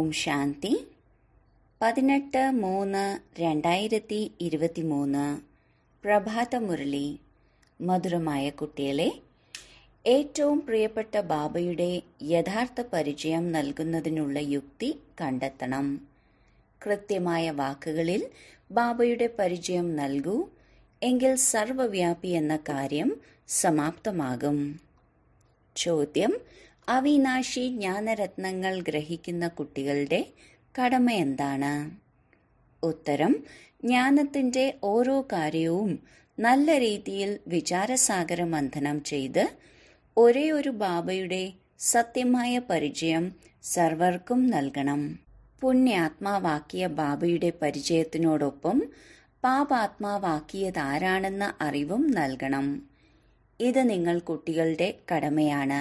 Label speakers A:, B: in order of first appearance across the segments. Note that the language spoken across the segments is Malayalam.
A: ഓം ശാന്തി പതിനെട്ട് മൂന്ന് രണ്ടായിരത്തി ഇരുപത്തിമൂന്ന് പ്രഭാത മുരളി മധുരമായ കുട്ടികളെ ഏറ്റവും പ്രിയപ്പെട്ട ബാബയുടെ യഥാർത്ഥ പരിചയം നൽകുന്നതിനുള്ള യുക്തി കണ്ടെത്തണം കൃത്യമായ വാക്കുകളിൽ ബാബയുടെ പരിചയം നൽകൂ എങ്കിൽ സർവവ്യാപി എന്ന കാര്യം സമാപ്തമാകും ചോദ്യം അവിനാശി ജ്ഞാനരത്നങ്ങൾ ഗ്രഹിക്കുന്ന കുട്ടികളുടെ കടമ എന്താണ് ഉത്തരം ജ്ഞാനത്തിന്റെ ഓരോ കാര്യവും നല്ല രീതിയിൽ വിചാരസാഗര മന്ഥനം ചെയ്ത് ഒരേ ഒരു ബാബയുടെ സത്യമായ പരിചയം സർവർക്കും നൽകണം പുണ്യാത്മാവാക്കിയ ബാബയുടെ പരിചയത്തിനോടൊപ്പം പാപാത്മാവാക്കിയതാരാണെന്ന അറിവും നൽകണം ഇത് നിങ്ങൾ കുട്ടികളുടെ കടമയാണ്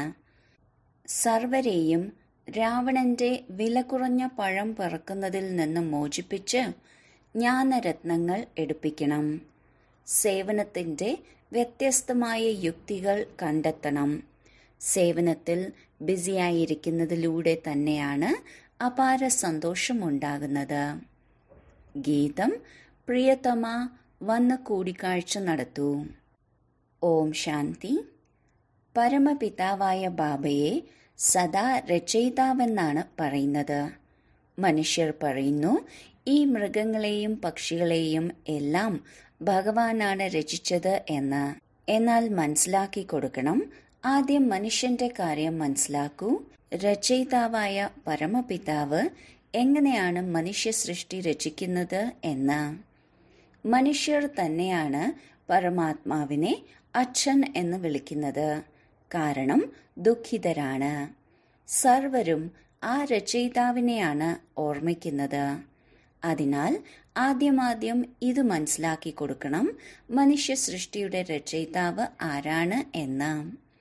A: സർവരെയും രാവണന്റെ വില കുറഞ്ഞ പഴം പറക്കുന്നതിൽ നിന്ന് മോചിപ്പിച്ച് ജ്ഞാനരത്നങ്ങൾ എടുപ്പിക്കണം സേവനത്തിന്റെ വ്യത്യസ്തമായ യുക്തികൾ കണ്ടെത്തണം സേവനത്തിൽ ബിസിയായിരിക്കുന്നതിലൂടെ തന്നെയാണ് അപാര സന്തോഷമുണ്ടാകുന്നത് ഗീതം പ്രിയതമ വന്ന് കൂടിക്കാഴ്ച നടത്തൂ ഓം ശാന്തി പരമപിതാവായ ബാബയെ സദാ രചയിതാവെന്നാണ് പറയുന്നത് മനുഷ്യർ പറയുന്നു ഈ മൃഗങ്ങളെയും പക്ഷികളെയും എല്ലാം ഭഗവാനാണ് രചിച്ചത് എന്ന് എന്നാൽ മനസ്സിലാക്കി കൊടുക്കണം ആദ്യം മനുഷ്യന്റെ കാര്യം മനസ്സിലാക്കൂ രചയിതാവായ പരമപിതാവ് എങ്ങനെയാണ് മനുഷ്യ സൃഷ്ടി രചിക്കുന്നത് എന്ന് മനുഷ്യർ തന്നെയാണ് പരമാത്മാവിനെ അച്ഛൻ എന്ന് വിളിക്കുന്നത് കാരണം ദുഃഖിതരാണ് സർവരും ആ രചയിതാവിനെയാണ് ഓർമ്മിക്കുന്നത് അതിനാൽ ആദ്യമാദ്യം ഇത് മനസ്സിലാക്കി കൊടുക്കണം മനുഷ്യ സൃഷ്ടിയുടെ രചയിതാവ് ആരാണ് എന്ന്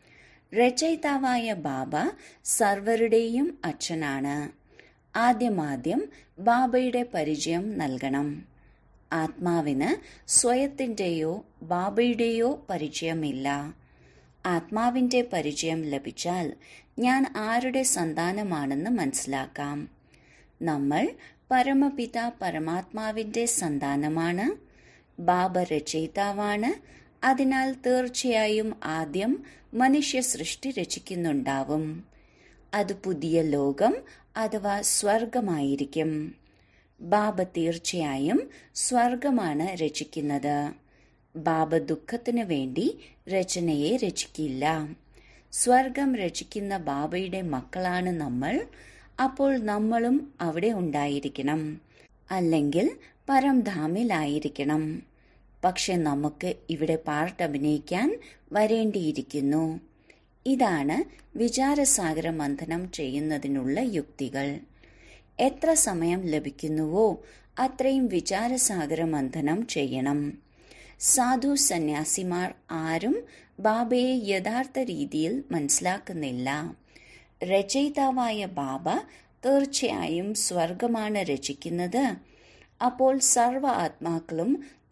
A: രചയിതാവായ ബാബ സർവരുടെയും അച്ഛനാണ് ആദ്യമാദ്യം ബാബയുടെ പരിചയം നൽകണം ആത്മാവിന് സ്വയത്തിന്റെയോ ബാബയുടെയോ പരിചയമില്ല ആത്മാവിന്റെ പരിചയം ലഭിച്ചാൽ ഞാൻ ആരുടെ സന്താനമാണെന്ന് മനസ്സിലാക്കാം നമ്മൾ പരമപിത പരമാത്മാവിന്റെ സന്താനമാണ് ബാബ രചയിതാവാണ് അതിനാൽ തീർച്ചയായും ആദ്യം മനുഷ്യ സൃഷ്ടി രചിക്കുന്നുണ്ടാവും അത് പുതിയ ലോകം അഥവാ സ്വർഗമായിരിക്കും ബാബ തീർച്ചയായും സ്വർഗമാണ് രചിക്കുന്നത് ബാബ ദുഃഖത്തിനു വേണ്ടി രചനയെ രചിക്കില്ല സ്വർഗം രചിക്കുന്ന ബാബയുടെ മക്കളാണ് നമ്മൾ അപ്പോൾ നമ്മളും അവിടെ ഉണ്ടായിരിക്കണം അല്ലെങ്കിൽ പരംധാമിലായിരിക്കണം പക്ഷെ നമുക്ക് ഇവിടെ പാർട്ട് അഭിനയിക്കാൻ വരേണ്ടിയിരിക്കുന്നു ഇതാണ് വിചാരസാഗര മന്ഥനം ചെയ്യുന്നതിനുള്ള യുക്തികൾ എത്ര സമയം ലഭിക്കുന്നുവോ അത്രയും വിചാരസാഗര മന്ഥനം ചെയ്യണം സാധു സന്യാസിമാർ ആരും ബാബയെ യഥാർത്ഥ രീതിയിൽ മനസ്സിലാക്കുന്നില്ല രചയിതാവായ ബാബ തീർച്ചയായും സ്വർഗമാണ് രചിക്കുന്നത് അപ്പോൾ സർവ ആത്മാക്കളും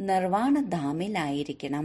A: നിർവാണധാമിലായിരിക്കണം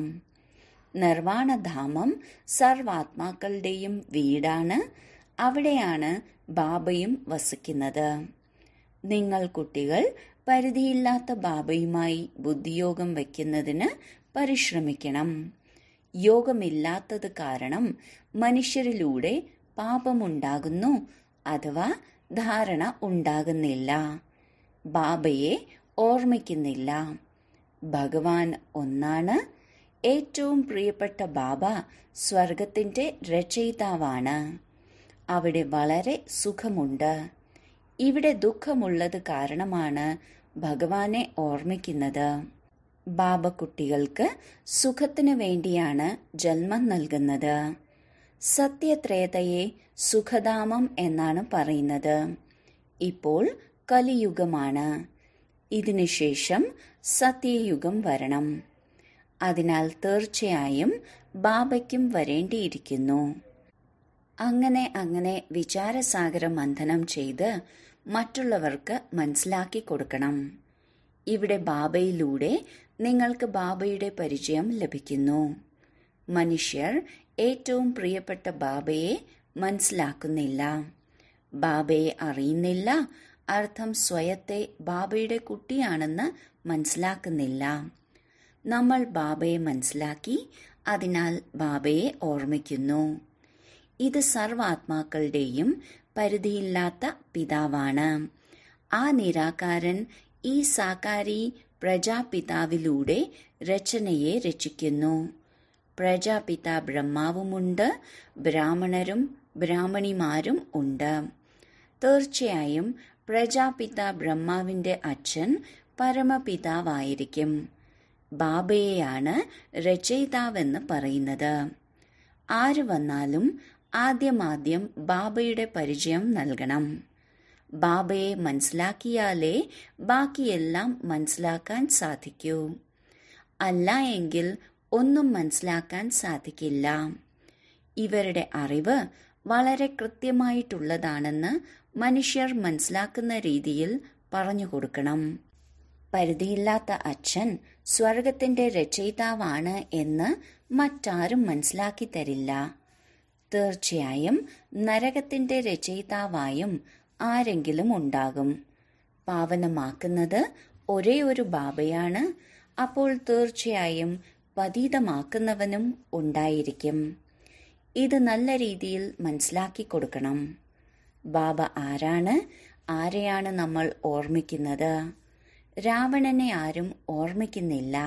A: നിർവാണധാമം സർവാത്മാക്കളുടെയും വീടാണ് അവിടെയാണ് ബാബയും വസിക്കുന്നത് നിങ്ങൾ കുട്ടികൾ പരിധിയില്ലാത്ത ബാബയുമായി ബുദ്ധിയോഗം വയ്ക്കുന്നതിന് പരിശ്രമിക്കണം യോഗമില്ലാത്തത് കാരണം മനുഷ്യരിലൂടെ പാപമുണ്ടാകുന്നു അഥവാ ധാരണ ഉണ്ടാകുന്നില്ല ബാബയെ ഓർമ്മിക്കുന്നില്ല ഭഗവാൻ ഒന്നാണ് ഏറ്റവും പ്രിയപ്പെട്ട ബാബ സ്വർഗത്തിന്റെ രചയിതാവാണ് അവിടെ വളരെ സുഖമുണ്ട് ഇവിടെ ദുഃഖമുള്ളത് കാരണമാണ് ഭഗവാനെ ഓർമ്മിക്കുന്നത് ബാബ കുട്ടികൾക്ക് സുഖത്തിനു വേണ്ടിയാണ് ജന്മം നൽകുന്നത് സത്യത്രേതയെ സുഖധാമം എന്നാണ് പറയുന്നത് ഇപ്പോൾ കലിയുഗമാണ് ഇതിനുശേഷം സത്യയുഗം വരണം അതിനാൽ തീർച്ചയായും ബാബയ്ക്കും വരേണ്ടിയിരിക്കുന്നു അങ്ങനെ അങ്ങനെ വിചാരസാഗര മന്ഥനം ചെയ്ത് മറ്റുള്ളവർക്ക് മനസ്സിലാക്കി കൊടുക്കണം ഇവിടെ ബാബയിലൂടെ നിങ്ങൾക്ക് ബാബയുടെ പരിചയം ലഭിക്കുന്നു മനുഷ്യർ ഏറ്റവും പ്രിയപ്പെട്ട ബാബയെ മനസ്സിലാക്കുന്നില്ല ബാബയെ അറിയുന്നില്ല അർത്ഥം സ്വയത്തെ ബാബയുടെ കുട്ടിയാണെന്ന് മനസ്സിലാക്കുന്നില്ല നമ്മൾ ബാബയെ മനസ്സിലാക്കി അതിനാൽ ബാബയെ ഓർമ്മിക്കുന്നു ഇത് സർവാത്മാക്കളുടെയും പരിധിയില്ലാത്ത പിതാവാണ് ആ നിരാകാരൻ ഈ സാകാരി പ്രജാപിതാവിലൂടെ രചനയെ രചിക്കുന്നു പ്രജാപിത ബ്രഹ്മാവുമുണ്ട് ബ്രാഹ്മണരും ബ്രാഹ്മണിമാരും ഉണ്ട് തീർച്ചയായും പ്രജാപിത ബ്രഹ്മാവിന്റെ അച്ഛൻ പരമപിതാവായിരിക്കും ബാബയെയാണ് രചയിതാവെന്ന് പറയുന്നത് ആര് വന്നാലും ആദ്യമാദ്യം ബാബയുടെ പരിചയം നൽകണം ബാബയെ മനസ്സിലാക്കിയാലേ ബാക്കിയെല്ലാം മനസ്സിലാക്കാൻ സാധിക്കൂ അല്ല എങ്കിൽ ഒന്നും മനസ്സിലാക്കാൻ സാധിക്കില്ല ഇവരുടെ അറിവ് വളരെ കൃത്യമായിട്ടുള്ളതാണെന്ന് മനുഷ്യർ മനസ്സിലാക്കുന്ന രീതിയിൽ പറഞ്ഞു കൊടുക്കണം പരിധിയില്ലാത്ത അച്ഛൻ സ്വർഗത്തിന്റെ രചയിതാവാണ് എന്ന് മറ്റാരും മനസ്സിലാക്കി തരില്ല തീർച്ചയായും നരകത്തിന്റെ രചയിതാവായും ആരെങ്കിലും ഉണ്ടാകും പാവനമാക്കുന്നത് ഒരേ ഒരു ബാബയാണ് അപ്പോൾ തീർച്ചയായും പതീതമാക്കുന്നവനും ഉണ്ടായിരിക്കും ഇത് നല്ല രീതിയിൽ മനസ്സിലാക്കി കൊടുക്കണം ബാബ ആരാണ് ആരെയാണ് നമ്മൾ ഓർമ്മിക്കുന്നത് രാവണനെ ആരും ഓർമ്മിക്കുന്നില്ല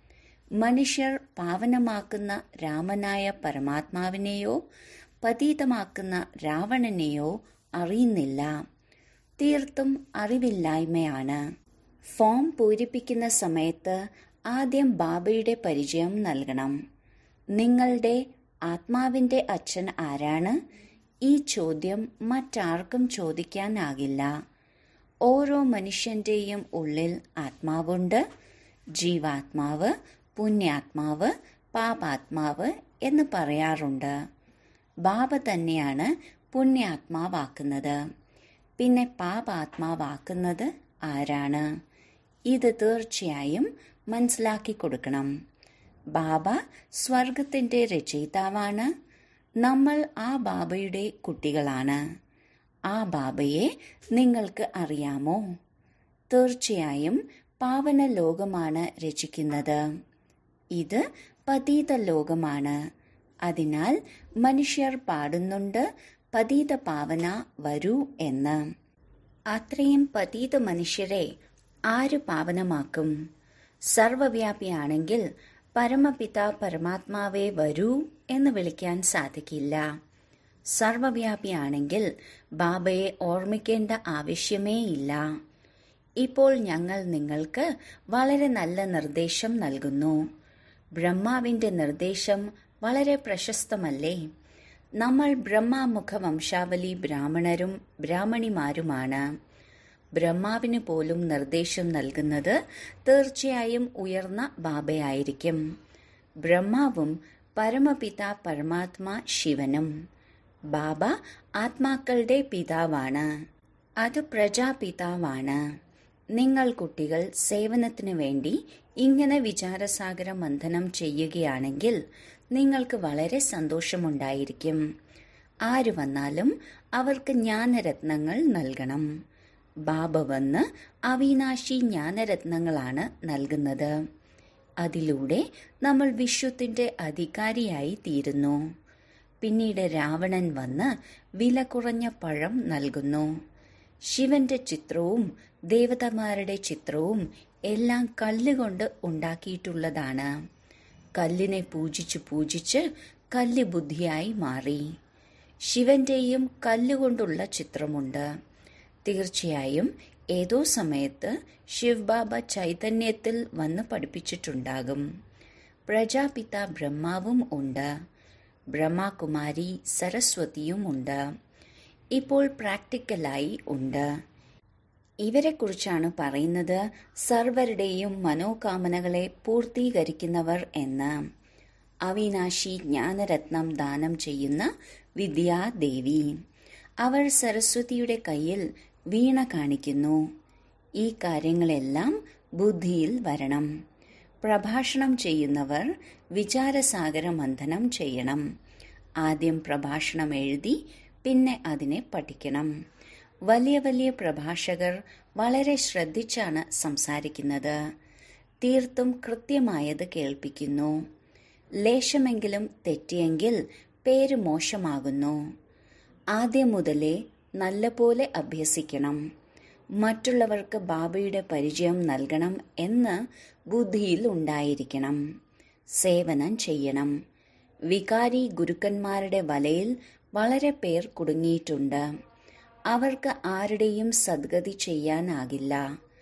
A: മനുഷ്യർ പാവനമാക്കുന്ന രാമനായ പരമാത്മാവിനെയോ പതീതമാക്കുന്ന രാവണനെയോ അറിയുന്നില്ല തീർത്തും അറിവില്ലായ്മയാണ് ഫോം പൂരിപ്പിക്കുന്ന സമയത്ത് ആദ്യം ബാബയുടെ പരിചയം നൽകണം നിങ്ങളുടെ ആത്മാവിന്റെ അച്ഛൻ ആരാണ് ഈ ചോദ്യം മറ്റാർക്കും ചോദിക്കാനാകില്ല ഓരോ മനുഷ്യന്റെയും ഉള്ളിൽ ആത്മാവുണ്ട് ജീവാത്മാവ് പുണ്യാത്മാവ് പാപാത്മാവ് എന്ന് പറയാറുണ്ട് ബാബ തന്നെയാണ് പുണ്യാത്മാവാക്കുന്നത് പിന്നെ പാപാത്മാവാക്കുന്നത് ആരാണ് ഇത് തീർച്ചയായും മനസ്സിലാക്കി കൊടുക്കണം ബാബ സ്വർഗത്തിന്റെ രചയിതാവാണ് നമ്മൾ ആ ബാബയുടെ കുട്ടികളാണ് ആ ബാബയെ നിങ്ങൾക്ക് അറിയാമോ തീർച്ചയായും പാവന ലോകമാണ് രചിക്കുന്നത് ഇത് പതീത ലോകമാണ് അതിനാൽ മനുഷ്യർ പാടുന്നുണ്ട് പതീത പാവന വരൂ എന്ന് അത്രയും പതീത മനുഷ്യരെ ആര് പാവനമാക്കും സർവവ്യാപിയാണെങ്കിൽ പരമപിത പരമാത്മാവെ വരൂ എന്ന് വിളിക്കാൻ സാധിക്കില്ല സർവവ്യാപിയാണെങ്കിൽ ബാബയെ ഓർമ്മിക്കേണ്ട ആവശ്യമേ ഇല്ല ഇപ്പോൾ ഞങ്ങൾ നിങ്ങൾക്ക് വളരെ നല്ല നിർദ്ദേശം നൽകുന്നു ബ്രഹ്മാവിന്റെ നിർദ്ദേശം വളരെ പ്രശസ്തമല്ലേ നമ്മൾ ബ്രഹ്മാമുഖ വംശാവലി ബ്രാഹ്മണരും ബ്രാഹ്മണിമാരുമാണ് ബ്രഹ്മാവിന് പോലും നിർദ്ദേശം നൽകുന്നത് തീർച്ചയായും ഉയർന്ന ബാബയായിരിക്കും ബ്രഹ്മാവും പരമപിത പരമാത്മാ ശിവനും ബാബ ആത്മാക്കളുടെ പിതാവാണ് അത് പ്രജാപിതാവാണ് നിങ്ങൾ കുട്ടികൾ സേവനത്തിനു വേണ്ടി ഇങ്ങനെ വിചാരസാഗര മന്ഥനം ചെയ്യുകയാണെങ്കിൽ നിങ്ങൾക്ക് വളരെ സന്തോഷമുണ്ടായിരിക്കും ആര് വന്നാലും അവർക്ക് ജ്ഞാനരത്നങ്ങൾ നൽകണം ബാബ വന്ന് അവിനാശി ജ്ഞാനരത്നങ്ങളാണ് നൽകുന്നത് അതിലൂടെ നമ്മൾ വിശ്വത്തിന്റെ അധികാരിയായി തീരുന്നു പിന്നീട് രാവണൻ വന്ന് വില കുറഞ്ഞ പഴം നൽകുന്നു ശിവന്റെ ചിത്രവും ദേവതമാരുടെ ചിത്രവും എല്ലാം കല്ലുകൊണ്ട് ഉണ്ടാക്കിയിട്ടുള്ളതാണ് കല്ലിനെ പൂജിച്ച് പൂജിച്ച് കല്ല് ബുദ്ധിയായി മാറി ശിവന്റെയും കല്ലുകൊണ്ടുള്ള ചിത്രമുണ്ട് തീർച്ചയായും ഏതോ സമയത്ത് ശിവ് ബാബ ചൈതന്യത്തിൽ വന്ന് പഠിപ്പിച്ചിട്ടുണ്ടാകും പ്രജാപിത ബ്രഹ്മാവും ഉണ്ട് ബ്രഹ്മകുമാരി സരസ്വതിയും ഉണ്ട് ഇപ്പോൾ പ്രാക്ടിക്കലായി ഉണ്ട് ഇവരെക്കുറിച്ചാണ് പറയുന്നത് സർവരുടെയും മനോകാമനകളെ പൂർത്തീകരിക്കുന്നവർ എന്ന് അവിനാശി ജ്ഞാനരത്നം ദാനം ചെയ്യുന്ന വിദ്യാദേവി അവർ സരസ്വതിയുടെ കയ്യിൽ വീണ കാണിക്കുന്നു ഈ കാര്യങ്ങളെല്ലാം ബുദ്ധിയിൽ വരണം പ്രഭാഷണം ചെയ്യുന്നവർ വിചാരസാഗര മന്ഥനം ചെയ്യണം ആദ്യം പ്രഭാഷണം എഴുതി പിന്നെ അതിനെ പഠിക്കണം വലിയ വലിയ പ്രഭാഷകർ വളരെ ശ്രദ്ധിച്ചാണ് സംസാരിക്കുന്നത് തീർത്തും കൃത്യമായത് കേൾപ്പിക്കുന്നു ലേശമെങ്കിലും തെറ്റിയെങ്കിൽ പേര് മോശമാകുന്നു ആദ്യം മുതലേ നല്ലപോലെ അഭ്യസിക്കണം മറ്റുള്ളവർക്ക് ബാബയുടെ പരിചയം നൽകണം എന്ന് ബുദ്ധിയിൽ ഉണ്ടായിരിക്കണം സേവനം ചെയ്യണം വികാരി ഗുരുക്കന്മാരുടെ വലയിൽ വളരെ പേർ കുടുങ്ങിയിട്ടുണ്ട് അവർക്ക് ആരുടെയും സദ്ഗതി ചെയ്യാനാകില്ല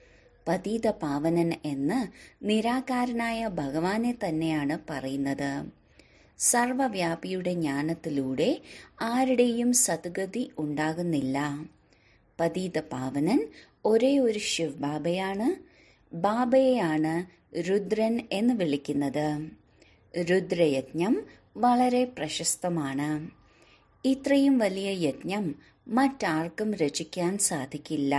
A: പതീത പാവനൻ എന്ന് നിരാകാരനായ ഭഗവാനെ തന്നെയാണ് പറയുന്നത് സർവവ്യാപിയുടെ ജ്ഞാനത്തിലൂടെ ആരുടെയും സദ്ഗതി ഉണ്ടാകുന്നില്ല പതീത പാവനൻ ഒരേ ഒരു ശിവ് ബാബയാണ് ബാബയെയാണ് രുദ്രൻ എന്ന് വിളിക്കുന്നത് രുദ്രയജ്ഞം വളരെ പ്രശസ്തമാണ് ഇത്രയും വലിയ യജ്ഞം മറ്റാർക്കും രചിക്കാൻ സാധിക്കില്ല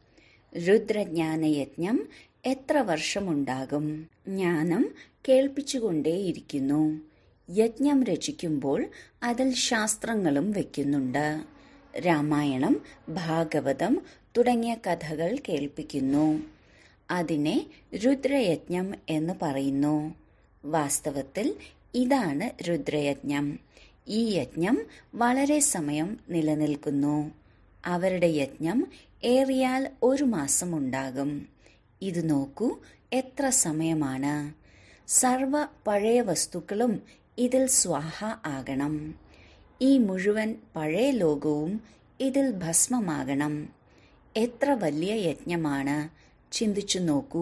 A: രുദ്രജ്ഞാനയജ്ഞം എത്ര വർഷമുണ്ടാകും ജ്ഞാനം കേൾപ്പിച്ചുകൊണ്ടേയിരിക്കുന്നു യജ്ഞം രചിക്കുമ്പോൾ അതിൽ ശാസ്ത്രങ്ങളും വെക്കുന്നുണ്ട് രാമായണം ഭാഗവതം തുടങ്ങിയ കഥകൾ കേൾപ്പിക്കുന്നു അതിനെ രുദ്രയജ്ഞം എന്ന് പറയുന്നു വാസ്തവത്തിൽ ഇതാണ് രുദ്രയജ്ഞം ഈ യജ്ഞം വളരെ സമയം നിലനിൽക്കുന്നു അവരുടെ യജ്ഞം ഏറിയാൽ ഒരു മാസം ഉണ്ടാകും ഇത് നോക്കൂ എത്ര സമയമാണ് സർവ പഴയ വസ്തുക്കളും ഇതിൽ സ്വാഹ ആകണം ഈ മുഴുവൻ പഴയ ലോകവും ഇതിൽ ഭസ്മമാകണം എത്ര വലിയ യജ്ഞമാണ് ചിന്തിച്ചു നോക്കൂ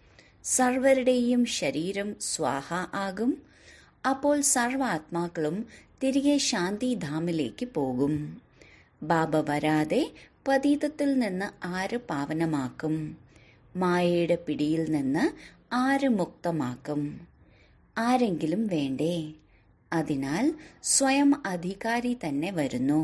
A: സർവരുടെയും ശരീരം സ്വാഹ ആകും അപ്പോൾ സർവ ആത്മാക്കളും തിരികെ ശാന്തിധാമിലേക്ക് പോകും ബാബ വരാതെ പതീതത്തിൽ നിന്ന് ആര് പാവനമാക്കും മായയുടെ പിടിയിൽ നിന്ന് ആര് മുക്തമാക്കും ആരെങ്കിലും വേണ്ടേ അതിനാൽ സ്വയം അധികാരി തന്നെ വരുന്നു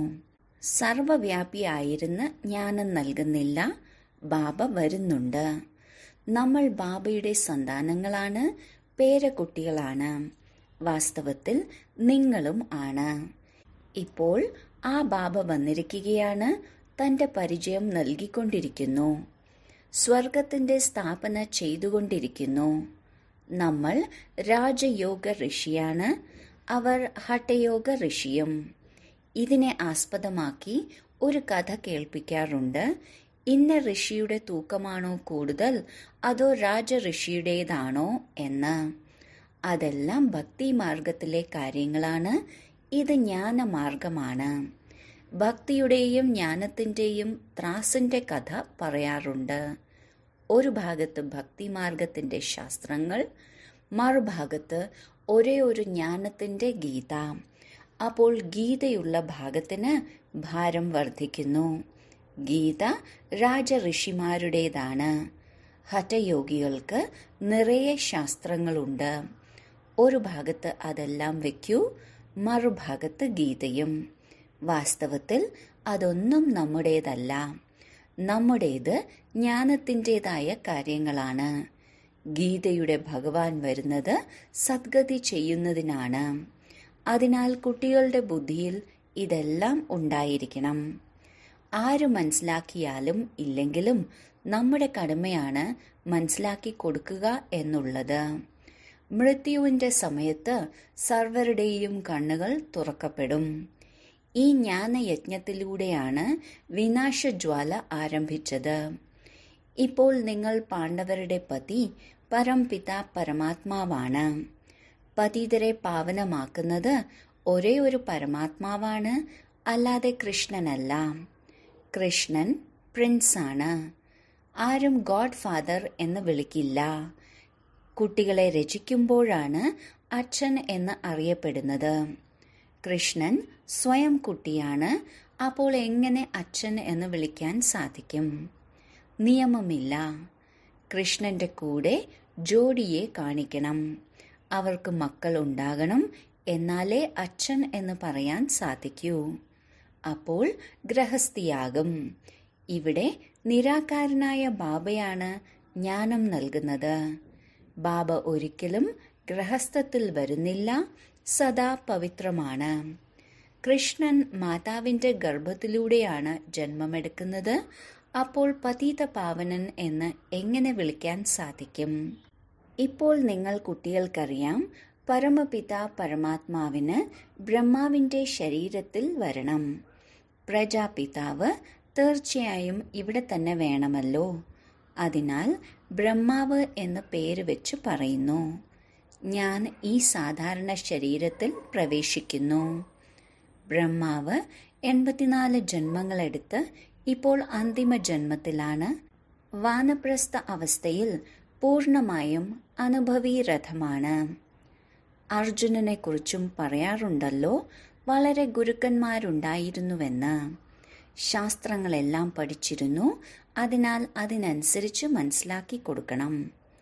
A: സർവവ്യാപിയായിരുന്ന് ജ്ഞാനം നൽകുന്നില്ല ബാബ വരുന്നുണ്ട് നമ്മൾ ബാബയുടെ സന്താനങ്ങളാണ് പേരക്കുട്ടികളാണ് വാസ്തവത്തിൽ നിങ്ങളും ആണ് ഇപ്പോൾ ആ ബാബ വന്നിരിക്കുകയാണ് തന്റെ പരിചയം നൽകിക്കൊണ്ടിരിക്കുന്നു സ്വർഗത്തിന്റെ സ്ഥാപന ചെയ്തുകൊണ്ടിരിക്കുന്നു നമ്മൾ രാജയോഗ ഋഷിയാണ് അവർ ഹഠയോഗ ഋഷിയും ഇതിനെ ആസ്പദമാക്കി ഒരു കഥ കേൾപ്പിക്കാറുണ്ട് ഇന്ന ഋഷിയുടെ തൂക്കമാണോ കൂടുതൽ അതോ രാജ ഋഷിയുടേതാണോ എന്ന് അതെല്ലാം ഭക്തി മാർഗത്തിലെ കാര്യങ്ങളാണ് ഇത് ജ്ഞാനമാർഗമാണ് ഭക്തിയുടെയും ജ്ഞാനത്തിന്റെയും ത്രാസിന്റെ കഥ പറയാറുണ്ട് ഒരു ഭാഗത്ത് ഭക്തിമാർഗത്തിന്റെ ശാസ്ത്രങ്ങൾ മറുഭാഗത്ത് ഒരേ ഒരു ജ്ഞാനത്തിന്റെ ഗീത അപ്പോൾ ഗീതയുള്ള ഭാഗത്തിന് ഭാരം വർദ്ധിക്കുന്നു ഗീത രാജഋഷിമാരുടേതാണ് ഹഠയോഗികൾക്ക് നിറയെ ശാസ്ത്രങ്ങളുണ്ട് ഒരു ഭാഗത്ത് അതെല്ലാം വയ്ക്കൂ മറുഭാഗത്ത് ഗീതയും വാസ്തവത്തിൽ അതൊന്നും നമ്മുടേതല്ല നമ്മുടേത് ജ്ഞാനത്തിൻ്റെതായ കാര്യങ്ങളാണ് ഗീതയുടെ ഭഗവാൻ വരുന്നത് സദ്ഗതി ചെയ്യുന്നതിനാണ് അതിനാൽ കുട്ടികളുടെ ബുദ്ധിയിൽ ഇതെല്ലാം ഉണ്ടായിരിക്കണം ആര് മനസ്സിലാക്കിയാലും ഇല്ലെങ്കിലും നമ്മുടെ കടമയാണ് മനസ്സിലാക്കി കൊടുക്കുക എന്നുള്ളത് മൃത്യുവിന്റെ സമയത്ത് സർവരുടെയും കണ്ണുകൾ തുറക്കപ്പെടും ഈ ജ്ഞാനയജ്ഞത്തിലൂടെയാണ് വിനാശജ്വാല ആരംഭിച്ചത് ഇപ്പോൾ നിങ്ങൾ പാണ്ഡവരുടെ പതി പരംപിത പരമാത്മാവാണ് പതിതരെ പാവനമാക്കുന്നത് ഒരേ ഒരു പരമാത്മാവാണ് അല്ലാതെ കൃഷ്ണനല്ല കൃഷ്ണൻ പ്രിൻസാണ് ആരും ഗോഡ് ഫാദർ എന്ന് വിളിക്കില്ല കുട്ടികളെ രചിക്കുമ്പോഴാണ് അച്ഛൻ എന്ന് അറിയപ്പെടുന്നത് കൃഷ്ണൻ സ്വയം കുട്ടിയാണ് അപ്പോൾ എങ്ങനെ അച്ഛൻ എന്ന് വിളിക്കാൻ സാധിക്കും നിയമമില്ല കൃഷ്ണന്റെ കൂടെ ജോഡിയെ കാണിക്കണം അവർക്ക് മക്കൾ ഉണ്ടാകണം എന്നാലേ അച്ഛൻ എന്ന് പറയാൻ സാധിക്കൂ അപ്പോൾ ഗ്രഹസ്ഥിയാകും ഇവിടെ നിരാകാരനായ ബാബയാണ് ജ്ഞാനം നൽകുന്നത് ബാബ ഒരിക്കലും ഗ്രഹസ്ഥത്തിൽ വരുന്നില്ല സദാ പവിത്രമാണ് കൃഷ്ണൻ മാതാവിന്റെ ഗർഭത്തിലൂടെയാണ് ജന്മമെടുക്കുന്നത് അപ്പോൾ പതീത പാവനൻ എന്ന് എങ്ങനെ വിളിക്കാൻ സാധിക്കും ഇപ്പോൾ നിങ്ങൾ കുട്ടികൾക്കറിയാം പരമപിത പരമാത്മാവിന് ബ്രഹ്മാവിന്റെ ശരീരത്തിൽ വരണം പ്രജാപിതാവ് തീർച്ചയായും ഇവിടെ തന്നെ വേണമല്ലോ അതിനാൽ ബ്രഹ്മാവ് എന്ന് പേര് വെച്ച് പറയുന്നു ഞാൻ ഈ സാധാരണ ശരീരത്തിൽ പ്രവേശിക്കുന്നു ബ്രഹ്മാവ് എൺപത്തിനാല് ജന്മങ്ങളെടുത്ത് ഇപ്പോൾ അന്തിമ ജന്മത്തിലാണ് വാനപ്രസ്ഥ അവസ്ഥയിൽ പൂർണമായും അനുഭവീരഥമാണ് അർജുനനെ കുറിച്ചും പറയാറുണ്ടല്ലോ വളരെ ഗുരുക്കന്മാരുണ്ടായിരുന്നുവെന്ന് ശാസ്ത്രങ്ങളെല്ലാം പഠിച്ചിരുന്നു അതിനാൽ അതിനനുസരിച്ച് മനസ്സിലാക്കി കൊടുക്കണം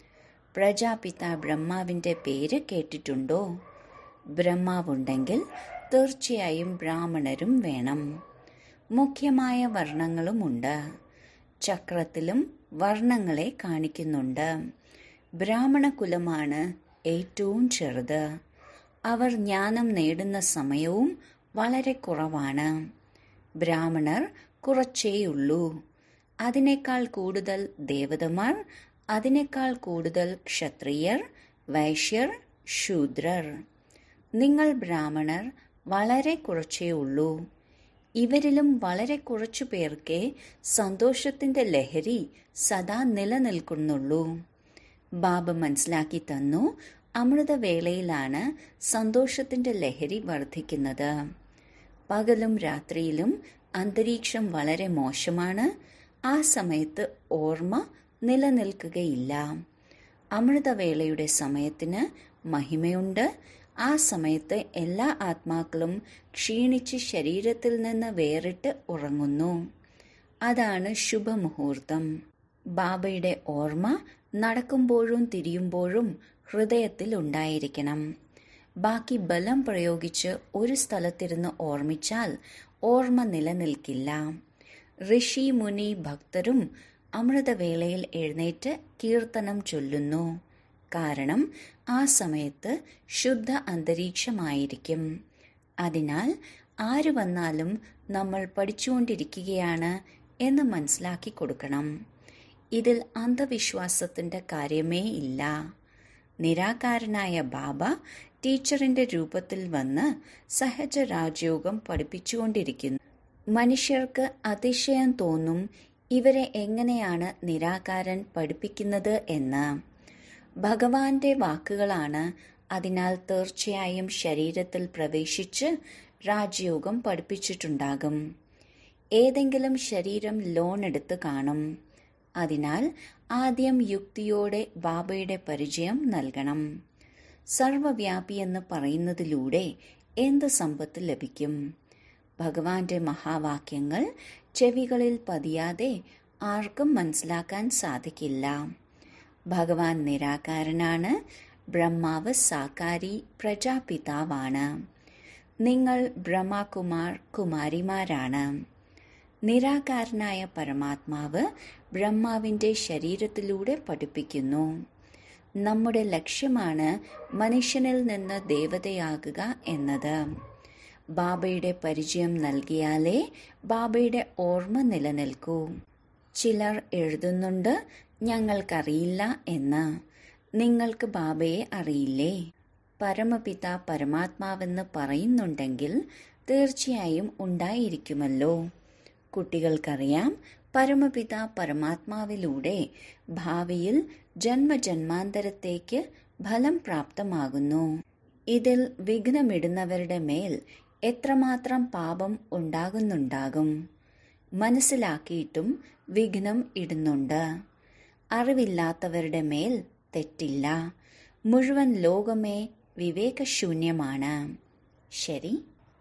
A: പ്രജാപിത ബ്രഹ്മാവിന്റെ പേര് കേട്ടിട്ടുണ്ടോ ബ്രഹ്മാവുണ്ടെങ്കിൽ തീർച്ചയായും ബ്രാഹ്മണരും വേണം മുഖ്യമായ വർണ്ണങ്ങളുമുണ്ട് ചക്രത്തിലും വർണ്ണങ്ങളെ കാണിക്കുന്നുണ്ട് ബ്രാഹ്മണ കുലമാണ് ഏറ്റവും ചെറുത് അവർ ജ്ഞാനം നേടുന്ന സമയവും വളരെ കുറവാണ് ബ്രാഹ്മണർ കുറച്ചേയുള്ളൂ അതിനേക്കാൾ കൂടുതൽ ദേവതമാർ അതിനേക്കാൾ കൂടുതൽ ക്ഷത്രിയർ വൈശ്യർ ശൂദ്രർ നിങ്ങൾ ബ്രാഹ്മണർ വളരെ കുറച്ചേ ഉള്ളൂ ഇവരിലും വളരെ കുറച്ചു പേർക്കേ സന്തോഷത്തിന്റെ ലഹരി സദാ നിലനിൽക്കുന്നുള്ളൂ ബാബ മനസ്സിലാക്കി തന്നു അമൃതവേളയിലാണ് സന്തോഷത്തിന്റെ ലഹരി വർദ്ധിക്കുന്നത് പകലും രാത്രിയിലും അന്തരീക്ഷം വളരെ മോശമാണ് ആ സമയത്ത് ഓർമ്മ നിലനിൽക്കുകയില്ല അമൃതവേളയുടെ സമയത്തിന് മഹിമയുണ്ട് ആ സമയത്ത് എല്ലാ ആത്മാക്കളും ക്ഷീണിച്ച് ശരീരത്തിൽ നിന്ന് വേറിട്ട് ഉറങ്ങുന്നു അതാണ് ശുഭമുഹൂർത്തം ബാബയുടെ ഓർമ്മ നടക്കുമ്പോഴും തിരിയുമ്പോഴും ഹൃദയത്തിൽ ഉണ്ടായിരിക്കണം ബാക്കി ബലം പ്രയോഗിച്ച് ഒരു സ്ഥലത്തിരുന്ന് ഓർമ്മിച്ചാൽ ഓർമ്മ നിലനിൽക്കില്ല ഋഷി മുനി ഭക്തരും അമൃതവേളയിൽ എഴുന്നേറ്റ് കീർത്തനം ചൊല്ലുന്നു കാരണം ആ സമയത്ത് ശുദ്ധ അന്തരീക്ഷമായിരിക്കും അതിനാൽ ആര് വന്നാലും നമ്മൾ പഠിച്ചുകൊണ്ടിരിക്കുകയാണ് എന്ന് മനസ്സിലാക്കി കൊടുക്കണം ഇതിൽ അന്ധവിശ്വാസത്തിന്റെ കാര്യമേ ഇല്ല നിരാകാരനായ ബാബ ടീച്ചറിന്റെ രൂപത്തിൽ വന്ന് സഹജ രാജയോഗം പഠിപ്പിച്ചുകൊണ്ടിരിക്കുന്നു മനുഷ്യർക്ക് അതിശയം തോന്നും ഇവരെ എങ്ങനെയാണ് നിരാകാരൻ പഠിപ്പിക്കുന്നത് എന്ന് ഭഗവാന്റെ വാക്കുകളാണ് അതിനാൽ തീർച്ചയായും ശരീരത്തിൽ പ്രവേശിച്ച് രാജയോഗം പഠിപ്പിച്ചിട്ടുണ്ടാകും ഏതെങ്കിലും ശരീരം ലോൺ എടുത്ത് കാണും അതിനാൽ ആദ്യം യുക്തിയോടെ ബാബയുടെ പരിചയം നൽകണം സർവവ്യാപി എന്ന് പറയുന്നതിലൂടെ എന്ത് സമ്പത്ത് ലഭിക്കും ഭഗവാന്റെ മഹാവാക്യങ്ങൾ ചെവികളിൽ പതിയാതെ ആർക്കും മനസ്സിലാക്കാൻ സാധിക്കില്ല ഭഗവാൻ നിരാകാരനാണ് ബ്രഹ്മാവ് സാകാരി പ്രജാപിതാവാണ് നിങ്ങൾ ബ്രഹ്മകുമാർ കുമാരിമാരാണ് നിരാകാരനായ പരമാത്മാവ് ബ്രഹ്മാവിന്റെ ശരീരത്തിലൂടെ പഠിപ്പിക്കുന്നു നമ്മുടെ ലക്ഷ്യമാണ് മനുഷ്യനിൽ നിന്ന് ദേവതയാകുക എന്നത് ബാബയുടെ പരിചയം നൽകിയാലേ ബാബയുടെ ഓർമ്മ നിലനിൽക്കൂ ചിലർ എഴുതുന്നുണ്ട് ഞങ്ങൾക്കറിയില്ല എന്ന് നിങ്ങൾക്ക് ബാബയെ അറിയില്ലേ പരമപിത പരമാത്മാവെന്ന് പറയുന്നുണ്ടെങ്കിൽ തീർച്ചയായും ഉണ്ടായിരിക്കുമല്ലോ കുട്ടികൾക്കറിയാം പരമപിത പരമാത്മാവിലൂടെ ഭാവിയിൽ ജന്മജന്മാന്തരത്തേക്ക് ഫലം പ്രാപ്തമാകുന്നു ഇതിൽ വിഘ്നമിടുന്നവരുടെ മേൽ എത്രമാത്രം പാപം ഉണ്ടാകുന്നുണ്ടാകും മനസ്സിലാക്കിയിട്ടും വിഘ്നം ഇടുന്നുണ്ട് അറിവില്ലാത്തവരുടെ മേൽ തെറ്റില്ല മുഴുവൻ ലോകമേ വിവേകശൂന്യമാണ് ശരി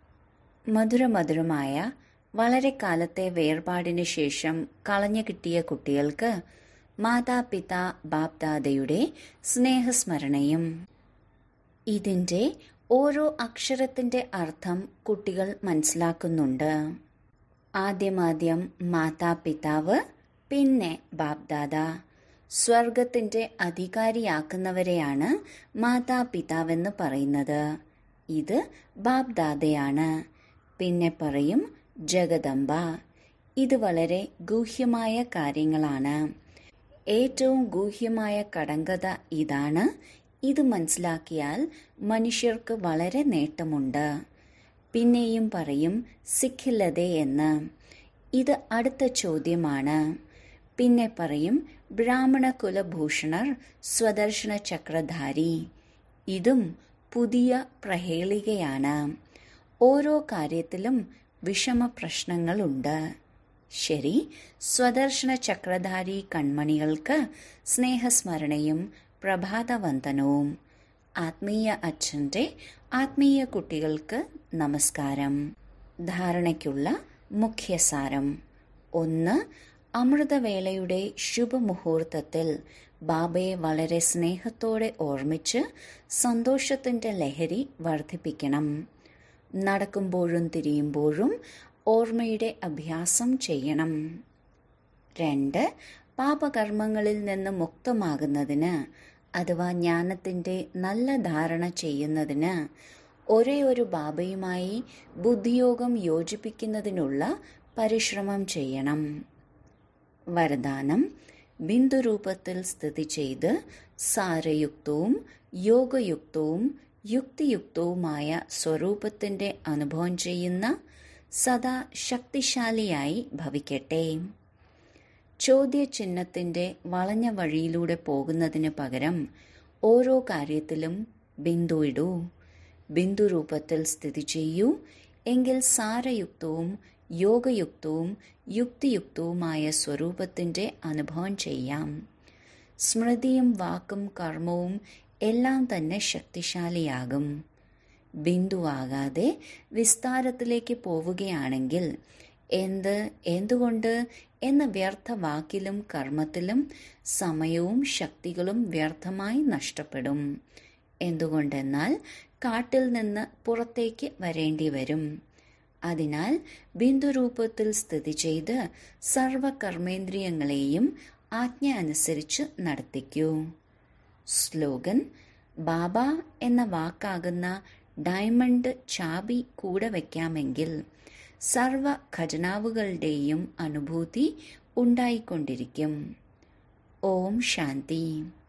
A: മധുരമധുരമായ വളരെ കാലത്തെ വേർപാടിന് ശേഷം കളഞ്ഞു കിട്ടിയ കുട്ടികൾക്ക് മാതാപിത ബാപ്ദാദയുടെ സ്നേഹസ്മരണയും ഇതിന്റെ ഓരോ അക്ഷരത്തിന്റെ അർത്ഥം കുട്ടികൾ മനസ്സിലാക്കുന്നുണ്ട് ആദ്യമാദ്യം മാതാപിതാവ് പിന്നെ ബാപ്ദാദ സ്വർഗത്തിന്റെ അധികാരിയാക്കുന്നവരെയാണ് മാതാപിതാവെന്ന് പറയുന്നത് ഇത് ബാപ്ദാദയാണ് പിന്നെ പറയും ജഗദംബ ഇത് വളരെ ഗൂഹ്യമായ കാര്യങ്ങളാണ് ഏറ്റവും ഗൂഹ്യമായ കടങ്കഥ ഇതാണ് ഇത് മനസ്സിലാക്കിയാൽ മനുഷ്യർക്ക് വളരെ നേട്ടമുണ്ട് പിന്നെയും പറയും സിഖില്ലതേ എന്ന് ഇത് അടുത്ത ചോദ്യമാണ് പിന്നെ പറയും ബ്രാഹ്മണ കുലഭൂഷണർ സ്വദർശന ചക്രധാരി ഇതും പുതിയ പ്രഹേളികയാണ് ഓരോ കാര്യത്തിലും വിഷമ പ്രശ്നങ്ങളുണ്ട് ശരി സ്വദർശന ചക്രധാരി കൺമണികൾക്ക് സ്നേഹസ്മരണയും പ്രഭാതവന്ദനവും ആത്മീയ അച്ഛൻ്റെ ആത്മീയ കുട്ടികൾക്ക് നമസ്കാരം ധാരണയ്ക്കുള്ള മുഖ്യസാരം ഒന്ന് അമൃതവേളയുടെ ശുഭമുഹൂർത്തത്തിൽ ബാബയെ വളരെ സ്നേഹത്തോടെ ഓർമ്മിച്ച് സന്തോഷത്തിന്റെ ലഹരി വർദ്ധിപ്പിക്കണം നടക്കുമ്പോഴും തിരിയുമ്പോഴും ഓർമ്മയുടെ അഭ്യാസം ചെയ്യണം രണ്ട് പാപകർമ്മങ്ങളിൽ നിന്ന് മുക്തമാകുന്നതിന് അഥവാ ജ്ഞാനത്തിന്റെ നല്ല ധാരണ ചെയ്യുന്നതിന് ഒരേ ഒരു ബാബയുമായി ബുദ്ധിയോഗം യോജിപ്പിക്കുന്നതിനുള്ള പരിശ്രമം ചെയ്യണം വരദാനം ബിന്ദുരൂപത്തിൽ സ്ഥിതി ചെയ്ത് സാരയുക്തവും യോഗയുക്തവും യുക്തിയുക്തവുമായ സ്വരൂപത്തിന്റെ അനുഭവം ചെയ്യുന്ന സദാ ശക്തിശാലിയായി ഭവിക്കട്ടെ ചോദ്യചിഹ്നത്തിന്റെ വളഞ്ഞ വഴിയിലൂടെ പോകുന്നതിന് പകരം ഓരോ കാര്യത്തിലും ബിന്ദു ഇടൂ ബിന്ദുരൂപത്തിൽ സ്ഥിതി ചെയ്യൂ എങ്കിൽ സാരയുക്തവും യോഗയുക്തവും യുക്തിയുക്തവുമായ സ്വരൂപത്തിന്റെ അനുഭവം ചെയ്യാം സ്മൃതിയും വാക്കും കർമ്മവും എല്ലാം തന്നെ ശക്തിശാലിയാകും ബിന്ദുവാകാതെ വിസ്താരത്തിലേക്ക് പോവുകയാണെങ്കിൽ എന്ത് എന്തുകൊണ്ട് എന്ന വ്യർത്ഥ വാക്കിലും കർമ്മത്തിലും സമയവും ശക്തികളും വ്യർത്ഥമായി നഷ്ടപ്പെടും എന്തുകൊണ്ടെന്നാൽ കാട്ടിൽ നിന്ന് പുറത്തേക്ക് വരേണ്ടി വരും അതിനാൽ ബിന്ദുരൂപത്തിൽ സ്ഥിതി ചെയ്ത് സർവകർമ്മേന്ദ്രിയങ്ങളെയും ആജ്ഞ അനുസരിച്ച് നടത്തിക്കൂ സ്ലോഗൻ ബാബ എന്ന വാക്കാകുന്ന ഡയമണ്ട് ചാബി കൂടെ വയ്ക്കാമെങ്കിൽ സർവ ഖജനാവുകളുടെയും അനുഭൂതി ഉണ്ടായിക്കൊണ്ടിരിക്കും ഓം ശാന്തി